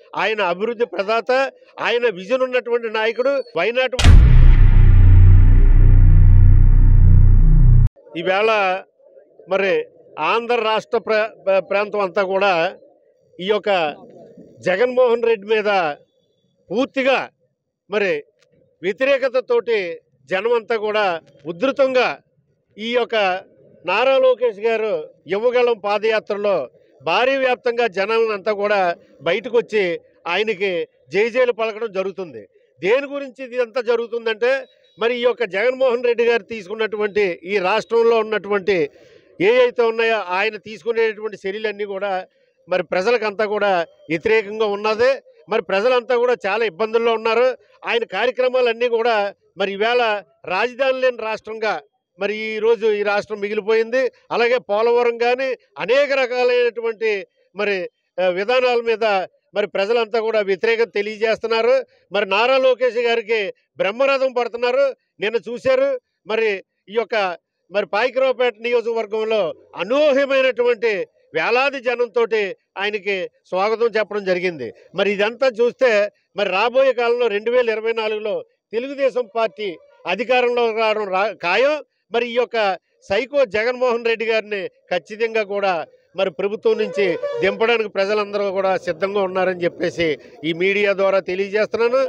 ఆయన అభివృద్ధి ప్రదాత ఆయన విజన్ ఉన్నటువంటి నాయకుడు వైనాట్ ఈవేళ మరి ఆంధ్ర రాష్ట్ర ప్ర ప్ర- ప్రాంతం అంతా కూడా ఈ యొక్క జగన్మోహన్ రెడ్డి మీద పూర్తిగా మరి వ్యతిరేకతతోటి జనం అంతా కూడా ఉధృతంగా ఈ యొక్క నారా లోకేష్ గారు యువగళం పాదయాత్రలో భారీ వ్యాప్తంగా జనం అంతా కూడా బయటకు వచ్చి ఆయనకి జైజేలు పలకడం జరుగుతుంది దేని గురించి ఇది అంతా జరుగుతుందంటే మరి ఈ యొక్క జగన్మోహన్ రెడ్డి గారు తీసుకున్నటువంటి ఈ రాష్ట్రంలో ఉన్నటువంటి ఏ అయితే ఉన్నాయో ఆయన తీసుకునేటువంటి చర్యలన్నీ కూడా మరి ప్రజలకంతా కూడా వ్యతిరేకంగా ఉన్నది మరి ప్రజలంతా కూడా చాలా ఇబ్బందుల్లో ఉన్నారు ఆయన కార్యక్రమాలన్నీ కూడా మరి ఈవేళ రాజధాని లేని రాష్ట్రంగా మరి ఈ రోజు ఈ రాష్ట్రం మిగిలిపోయింది అలాగే పోలవరం కానీ అనేక రకాలైనటువంటి మరి ఆ, విధానాల మీద మరి ప్రజలంతా కూడా వ్యతిరేకత తెలియజేస్తున్నారు మరి నారా లోకేష్ గారికి బ్రహ్మరథం పడుతున్నారు నిన్న చూశారు మరి ఈ యొక్క మరి పాయికరావుపేట నియోజకవర్గంలో అనూహ్యమైనటువంటి వేలాది జనంతో ఆయనకి స్వాగతం చెప్పడం జరిగింది మరి ఇదంతా చూస్తే మరి రాబోయే కాలంలో రెండు వేల ఇరవై నాలుగులో తెలుగుదేశం పార్టీ అధికారంలో రావడం రా ఖాయం మరి ఈ యొక్క సైకో జగన్మోహన్ రెడ్డి గారిని ఖచ్చితంగా కూడా మరి ప్రభుత్వం నుంచి దింపడానికి ప్రజలందరూ కూడా సిద్ధంగా ఉన్నారని చెప్పేసి ఈ మీడియా ద్వారా తెలియజేస్తున్నాను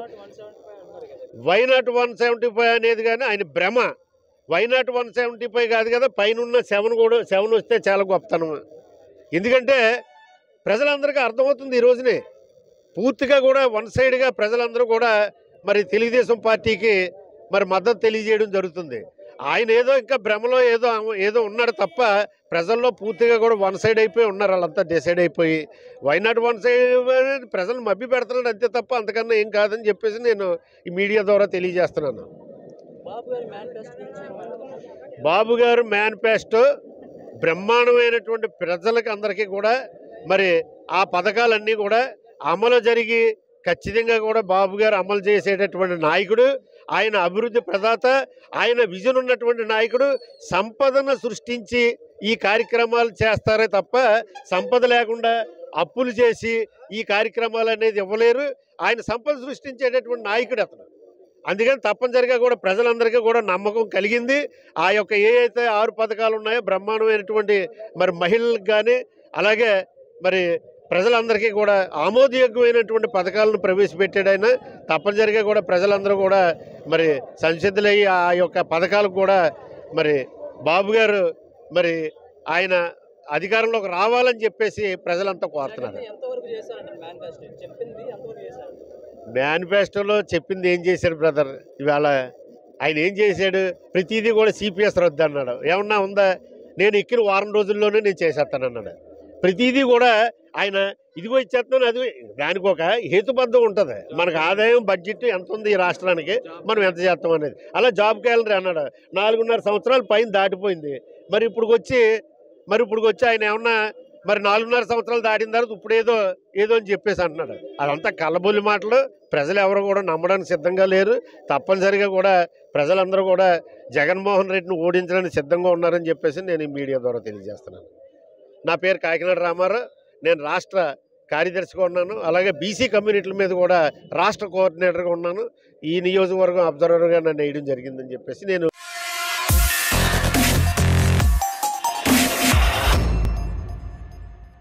వైనాట్ వన్ సెవెంటీ ఫైవ్ అనేది కానీ ఆయన భ్రమ వైనాట్ వన్ సెవెంటీ ఫైవ్ కాదు కదా పైన సెవెన్ కూడా సెవెన్ వస్తే చాలా గొప్పతనం ఎందుకంటే ప్రజలందరికీ అర్థమవుతుంది ఈ రోజునే పూర్తిగా కూడా వన్ సైడ్గా ప్రజలందరూ కూడా మరి తెలుగుదేశం పార్టీకి మరి మద్దతు తెలియజేయడం జరుగుతుంది ఆయన ఏదో ఇంకా భ్రమలో ఏదో ఏదో ఉన్నాడు తప్ప ప్రజల్లో పూర్తిగా కూడా వన్ సైడ్ అయిపోయి ఉన్నారు వాళ్ళంతా డిసైడ్ అయిపోయి వైనాట్ వన్ సైడ్ అనేది ప్రజలు మభ్య పెడుతున్నాడు అంతే తప్ప అంతకన్నా ఏం కాదని చెప్పేసి నేను ఈ మీడియా ద్వారా తెలియజేస్తున్నాను బాబు గారి మేనిఫెస్టో గురించి ఏమంటున్నారు? బాబు గారు మేనిఫెస్టో బ్రహ్మాండమైనటువంటి ప్రజలకు అందరికీ కూడా మరి ఆ పథకాలన్నీ కూడా అమలు జరిగి ఖచ్చితంగా కూడా బాబు గారు అమలు చేసేటటువంటి నాయకుడు ఆయన అభివృద్ధి ప్రదాత ఆయన విజన్ ఉన్నటువంటి నాయకుడు సంపదను సృష్టించి ఈ కార్యక్రమాలు చేస్తారే తప్ప సంపద లేకుండా అప్పులు చేసి ఈ కార్యక్రమాలు అనేది ఇవ్వలేరు ఆయన సంపద సృష్టించేటటువంటి నాయకుడు అతను అందుకని తప్పనిసరిగా కూడా ప్రజలందరికీ కూడా నమ్మకం కలిగింది ఆ యొక్క ఏ అయితే ఆరు పథకాలు ఉన్నాయో బ్రహ్మాండమైనటువంటి మరి మహిళలకు కానీ అలాగే మరి ప్రజలందరికీ కూడా ఆమోదయోగ్యమైనటువంటి పథకాలను ప్రవేశపెట్టాడు ఆయన తప్పనిసరిగా కూడా ప్రజలందరూ కూడా మరి సంసిద్ధులయ్యి ఆ యొక్క పథకాలకు కూడా మరి బాబు గారు మరి ఆయన అధికారంలోకి రావాలని చెప్పేసి ప్రజలంతా కోరుతున్నారు జగన్ ఎంతవరకు చేశారంటే మేనిఫెస్టో చెప్పింది ఎంతవరకు చేశారు మేనిఫెస్టోలో చెప్పింది ఏం చేశాడు బ్రదర్ ఇవాళ ఆయన ఏం చేశాడు ప్రతిదీ కూడా సిపిఎస్ రద్దు అన్నాడు ఏమన్నా ఉందా నేను ఎక్కిన వారం రోజుల్లోనే నేను చేసేస్తాను అన్నాడు ప్రతిదీ కూడా ఆయన ఇదిగో ఇచ్చేస్తున్నాను అది దానికి ఒక హేతుబద్ధం ఉంటుంది మనకు ఆదాయం బడ్జెట్ ఎంత ఉంది ఈ రాష్ట్రానికి మనం ఎంత చేస్తాం అనేది అలా జాబ్ క్యాలెండర్ అన్నాడు నాలుగున్నర సంవత్సరాల పైన దాటిపోయింది మరి ఇప్పుడు వచ్చి మరి ఇప్పుడు వచ్చి ఆయన ఏమన్నా మరి నాలుగున్నర సంవత్సరాలు దాటిన తర్వాత ఇప్పుడు ఏదో ఏదో అని చెప్పేసి అంటున్నాడు అదంతా కళ్ళబొల్లి మాటలు ప్రజలు ఎవరు కూడా నమ్మడానికి సిద్ధంగా లేరు తప్పనిసరిగా కూడా ప్రజలందరూ కూడా జగన్మోహన్ రెడ్డిని ఓడించడానికి సిద్ధంగా ఉన్నారని చెప్పేసి నేను ఈ మీడియా ద్వారా తెలియజేస్తున్నాను నా పేరు కాకినాడ రామారావు నేను రాష్ట్ర కార్యదర్శిగా ఉన్నాను అలాగే బీసీ కమ్యూనిటీల మీద కూడా రాష్ట్ర కోఆర్డినేటర్గా ఉన్నాను ఈ నియోజకవర్గం అబ్జర్వర్గా నన్ను వేయడం జరిగిందని చెప్పేసి నేను